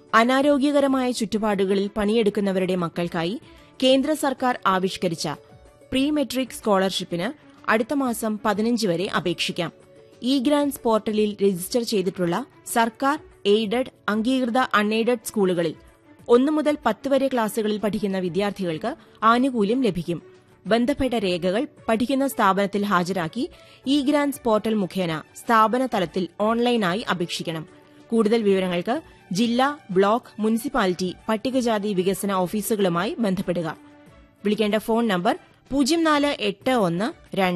അനാരോഗ്യകരമായ ചുറ്റുപാടുകളിൽ പണിയെടുക്കുന്നവരുടെ മക്കൾക്കായി കേന്ദ്ര സർക്കാർ ആവിഷ്കരിച്ച പ്രീ മെട്രിക് സ്കോളർഷിപ്പിന് അടുത്ത മാസം പതിനഞ്ച് വരെ അപേക്ഷിക്കാം ഇ ഗ്രാൻസ് പോർട്ടലിൽ രജിസ്റ്റർ ചെയ്തിട്ടുള്ള സർക്കാർ എയ്ഡഡ് അംഗീകൃത അൺഎയ്ഡഡ് സ്കൂളുകളിൽ ഒന്നു മുതൽ പത്ത് വരെ ക്ലാസുകളിൽ പഠിക്കുന്ന വിദ്യാർത്ഥികൾക്ക് ആനുകൂല്യം ലഭിക്കും ബന്ധപ്പെട്ട രേഖകൾ പഠിക്കുന്ന സ്ഥാപനത്തിൽ ഹാജരാക്കി ഇ ഗ്രാൻസ് പോർട്ടൽ മുഖേന സ്ഥാപന തലത്തിൽ ഓൺലൈനായി അപേക്ഷിക്കണം കൂടുതൽ വിവരങ്ങൾക്ക് ജില്ലാ ബ്ലോക്ക് മുനിസിപ്പാലിറ്റി പട്ടികജാതി വികസന ഓഫീസുകളുമായി ബന്ധപ്പെടുക വിളിക്കേണ്ട ഫോൺ നമ്പർ പൂജ്യം നാല് എട്ട് ഒന്ന് രണ്ട്